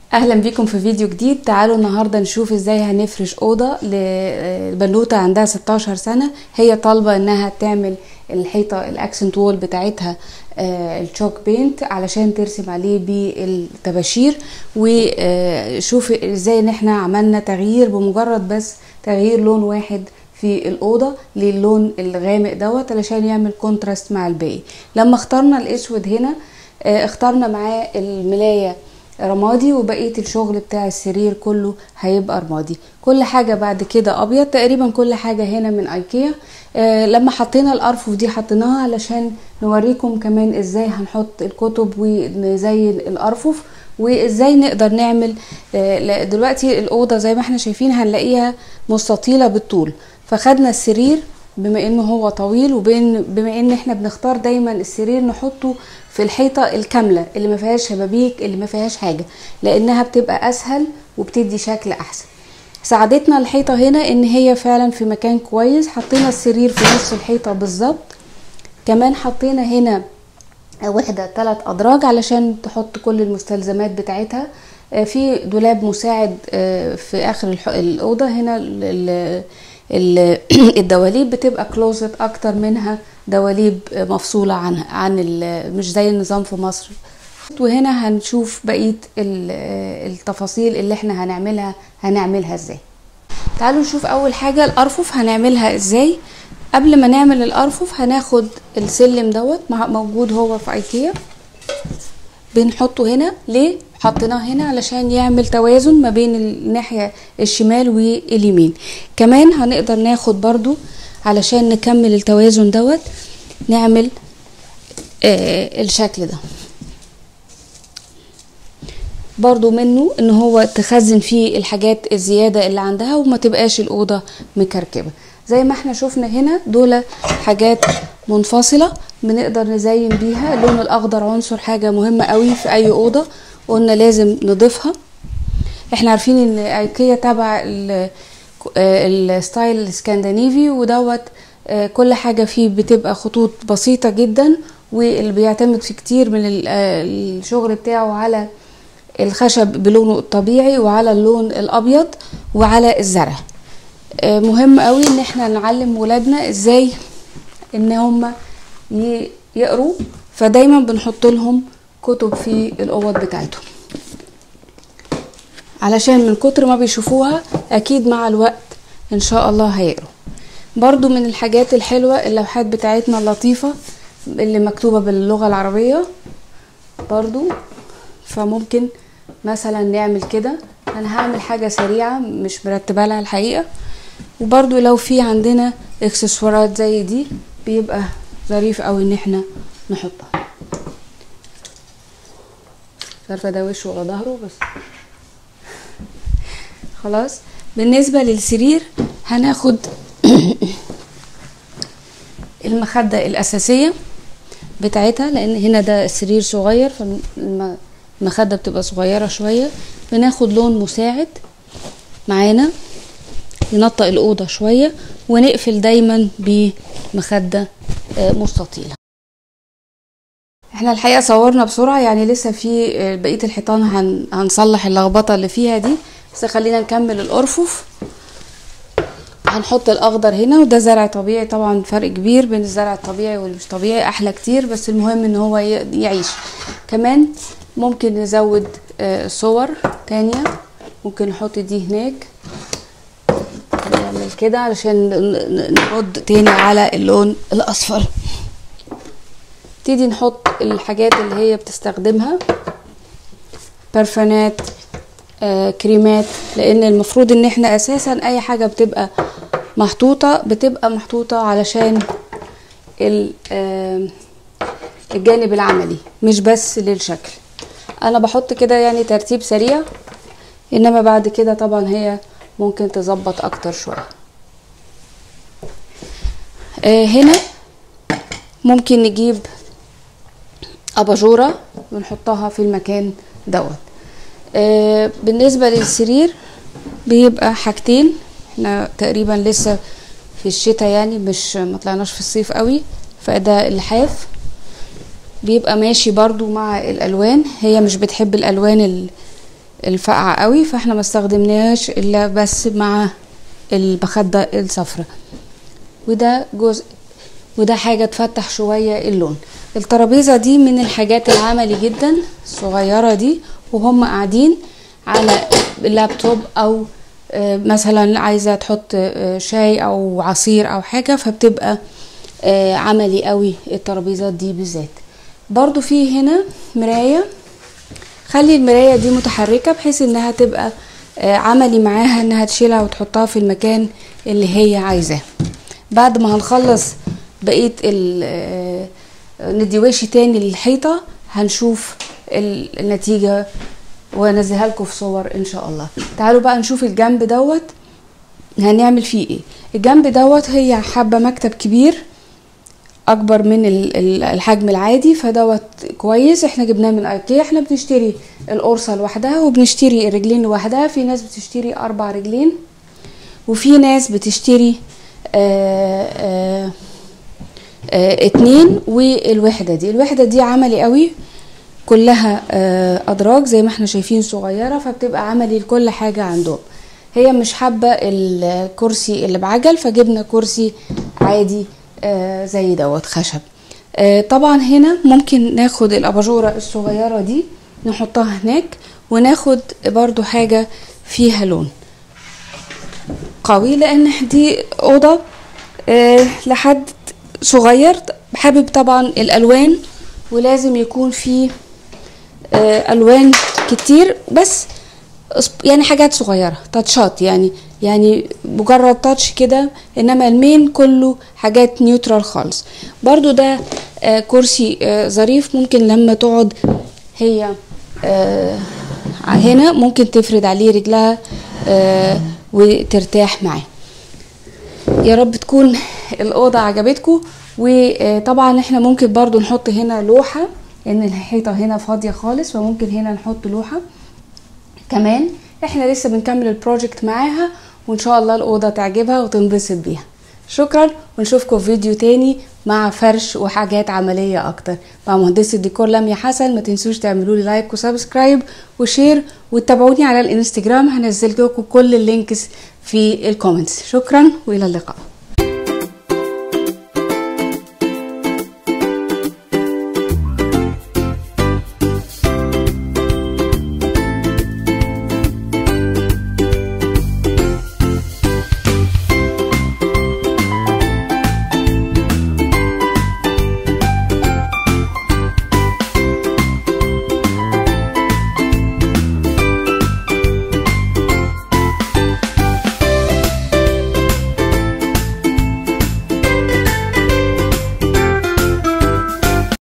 اهلا بيكم في فيديو جديد تعالوا النهارده نشوف ازاي هنفرش اوضه لبنوته عندها 16 سنه هي طالبه انها تعمل الحيطه الاكسنت وول بتاعتها آه، الشوك بينت علشان ترسم عليه بالطباشير وشوف ازاي ان احنا عملنا تغيير بمجرد بس تغيير لون واحد في الاوضه للون الغامق دوت علشان يعمل كونتراست مع الباقي لما اخترنا الاسود هنا آه، اخترنا معاه الملايه رمادي وبقيه الشغل بتاع السرير كله هيبقى رمادي كل حاجه بعد كده ابيض تقريبا كل حاجه هنا من ايكيا آه لما حطينا الارفف دي حطيناها علشان نوريكم كمان ازاي هنحط الكتب ونزين الارفف وازاي نقدر نعمل آه دلوقتي الاوضه زي ما احنا شايفين هنلاقيها مستطيله بالطول فخدنا السرير بما انه هو طويل وبين بما ان احنا بنختار دايما السرير نحطه في الحيطه الكامله اللي ما فيهاش شبابيك اللي ما فيهاش حاجه لانها بتبقى اسهل وبتدي شكل احسن ساعدتنا الحيطه هنا ان هي فعلا في مكان كويس حطينا السرير في نص الحيطه بالظبط كمان حطينا هنا وحده ثلاث ادراج علشان تحط كل المستلزمات بتاعتها في دولاب مساعد في اخر الاوضه هنا الدواليب بتبقى كلوزت اكتر منها دواليب مفصولة عن عن مش زي النظام في مصر وهنا هنشوف بقية التفاصيل اللي احنا هنعملها هنعملها ازاي تعالوا نشوف اول حاجة الارفف هنعملها ازاي قبل ما نعمل الارفف هناخد السلم دوت موجود هو في ايكيا بنحطه هنا ليه حطيناه هنا علشان يعمل توازن ما بين الناحية الشمال واليمين كمان هنقدر ناخد برضو علشان نكمل التوازن دوت نعمل آه الشكل ده برضو منه ان هو تخزن فيه الحاجات الزيادة اللي عندها وما تبقاش الأوضة مكركبة زي ما احنا شفنا هنا دول حاجات منفصلة بنقدر نزين بيها اللون الأخضر عنصر حاجة مهمة قوي في أي أوضة قلنا لازم نضيفها احنا عارفين ان ايكيا تبع الستايل الاسكندنافي ودوت كل حاجه فيه بتبقى خطوط بسيطه جدا واللي بيعتمد في كتير من الشغل بتاعه على الخشب بلونه الطبيعي وعلى اللون الابيض وعلى الزرع مهم قوي ان احنا نعلم ولادنا ازاي ان هم يقروا فدايما بنحط لهم كتب في الاوض بتاعتهم علشان من كتر ما بيشوفوها اكيد مع الوقت ان شاء الله هيقروا برضو من الحاجات الحلوة اللوحات بتاعتنا اللطيفة اللي مكتوبة باللغة العربية برضو فممكن مثلا نعمل كده انا هعمل حاجة سريعة مش مرتبة لها الحقيقة وبرضو لو في عندنا اكسسوارات زي دي بيبقى ظريف اوي ان احنا نحطها مش عارفه ده وشه ولا ظهره بس خلاص بالنسبه للسرير هناخد المخده الاساسيه بتاعتها لان هنا ده السرير صغير فالمخده بتبقى صغيره شويه بناخد لون مساعد معانا ينطق الاوضه شويه ونقفل دايما بمخده مستطيله احنا الحقيقه صورنا بسرعه يعني لسه في بقيه الحيطان هن هنصلح اللخبطه اللي فيها دي بس خلينا نكمل الارفف هنحط الاخضر هنا وده زرع طبيعي طبعا فرق كبير بين الزرع الطبيعي والمش طبيعي احلى كتير بس المهم ان هو يعيش كمان ممكن نزود صور تانية ممكن نحط دي هناك نعمل كده علشان نرد تاني على اللون الاصفر نبتدي نحط الحاجات اللي هي بتستخدمها برفانات آه، كريمات لان المفروض ان احنا اساسا اي حاجة بتبقى محطوطة بتبقى محطوطة علشان آه الجانب العملي مش بس للشكل انا بحط كده يعني ترتيب سريع انما بعد كده طبعا هي ممكن تظبط اكتر شوية آه هنا ممكن نجيب اباجوره ونحطها في المكان دوت آه بالنسبه للسرير بيبقى حاجتين احنا تقريبا لسه في الشتاء يعني مش ما طلعناش في الصيف قوي فده اللحاف بيبقى ماشي برضو مع الالوان هي مش بتحب الالوان الفقعة قوي فاحنا ما استخدمناهاش الا بس مع المخدة الصفراء وده جزء وده حاجة تفتح شوية اللون الترابيزة دي من الحاجات العملي جدا الصغيرة دي وهم قاعدين على اللابتوب او آه، مثلا عايزة تحط آه، شاي او عصير او حاجة فبتبقى آه، عملي قوي الترابيزات دي بالذات برضو في هنا مراية خلي المراية دي متحركة بحيث انها تبقى آه، عملي معاها انها تشيلها وتحطها في المكان اللي هي عايزاه بعد ما هنخلص بقية ال- آه، ندي وش تاني للحيطة هنشوف ال- النتيجة وانزلها لكم في صور ان شاء الله تعالوا بقى نشوف الجنب دوت هنعمل فيه ايه الجنب دوت هي حابة مكتب كبير اكبر من ال- ال- الحجم العادي فدوت كويس احنا جبناه من ايكيا احنا بنشتري القرصه لوحدها وبنشتري الرجلين لوحدها في ناس بتشتري اربع رجلين وفي ناس بتشتري آه آه آه اتنين والوحده دي الوحده دي عملي قوي كلها آه ادراج زي ما احنا شايفين صغيره فبتبقى عملي لكل حاجه عندهم هي مش حابه الكرسي اللي بعجل فجبنا كرسي عادي آه زي دوت خشب آه طبعا هنا ممكن ناخد الاباجوره الصغيره دي نحطها هناك وناخد برضو حاجه فيها لون قوي لان دي اوضه آه لحد صغير حابب طبعا الالوان ولازم يكون فيه آه الوان كتير بس أص- يعني حاجات صغيرة تاتشات يعني يعني مجرد تاتش كده انما المين كله حاجات نيوترال خالص برضو ده آه كرسي آه ظريف ممكن لما تقعد هي آه هنا ممكن تفرد عليه رجلها آه وترتاح معاه يا رب تكون الأوضة عجبتكم وطبعا احنا ممكن برضو نحط هنا لوحة لأن الحيطة هنا فاضية خالص فممكن هنا نحط لوحة كمان احنا لسه بنكمل البروجكت معاها وان شاء الله الأوضة تعجبها وتنبسط بيها شكرا ونشوفكم في فيديو تاني مع فرش وحاجات عملية أكتر مع مهندسة الديكور لميا حسن ما تنسوش تعملوا لي لايك وسبسكرايب وشير وتتابعوني على الانستجرام هنزل لكم كل اللينكس في الكومنتس شكرا وإلى اللقاء